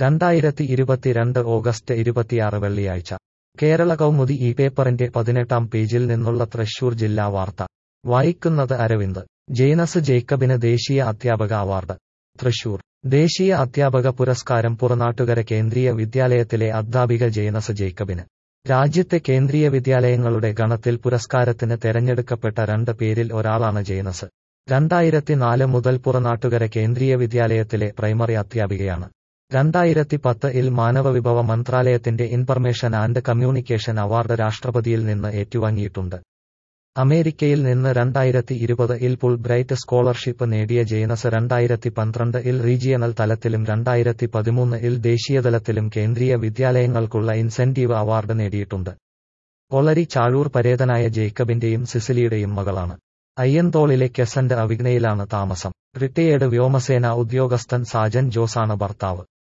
രണ്ടായിരത്തി ഇരുപത്തിരണ്ട് ഓഗസ്റ്റ് ഇരുപത്തിയാറ് വെള്ളിയാഴ്ച കേരള കൗമുദി ഈ പേപ്പറിന്റെ പതിനെട്ടാം പേജിൽ നിന്നുള്ള തൃശൂർ ജില്ലാ വാർത്ത വായിക്കുന്നത് അരവിന്ദ് ജെയ്നസ് ജേക്കബിന് ദേശീയ അധ്യാപക അവാർഡ് തൃശൂർ ദേശീയ അധ്യാപക പുരസ്കാരം പുറനാട്ടുകര കേന്ദ്രീയ വിദ്യാലയത്തിലെ അധ്യാപിക ജെയ്നസ് ജേക്കബിന് രാജ്യത്തെ കേന്ദ്രീയ വിദ്യാലയങ്ങളുടെ ഗണത്തിൽ പുരസ്കാരത്തിന് തെരഞ്ഞെടുക്കപ്പെട്ട രണ്ട് പേരിൽ ഒരാളാണ് ജെയ്നസ് രണ്ടായിരത്തി നാല് മുതൽ പുറനാട്ടുകര കേന്ദ്രീയ വിദ്യാലയത്തിലെ പ്രൈമറി അധ്യാപികയാണ് രണ്ടായിരത്തി പത്ത് ഇൽ മാനവവിഭവ മന്ത്രാലയത്തിന്റെ ഇൻഫർമേഷൻ ആൻഡ് കമ്മ്യൂണിക്കേഷൻ അവാർഡ് രാഷ്ട്രപതിയിൽ നിന്ന് ഏറ്റുവാങ്ങിയിട്ടുണ്ട് അമേരിക്കയിൽ നിന്ന് രണ്ടായിരത്തി ഇരുപത് ഇൽ പുൾ ബ്രൈറ്റ് സ്കോളർഷിപ്പ് നേടിയ ജെയ്നസ് രണ്ടായിരത്തി പന്ത്രണ്ട് ഇൽ റീജിയണൽ തലത്തിലും രണ്ടായിരത്തി പതിമൂന്ന് ഇൽ ദേശീയതലത്തിലും കേന്ദ്രീയ വിദ്യാലയങ്ങൾക്കുള്ള ഇൻസെന്റീവ് അവാർഡ് നേടിയിട്ടുണ്ട് ഒളരി ചാഴൂർ പരേതനായ ജേക്കബിന്റെയും സിസിലിയുടെയും മകളാണ് അയ്യന്തോളിലെ കെസന്റ് അവിഗ്നയിലാണ് താമസം റിട്ടയേർഡ് വ്യോമസേന ഉദ്യോഗസ്ഥൻ സാജൻ ജോസാണ് ഭർത്താവ്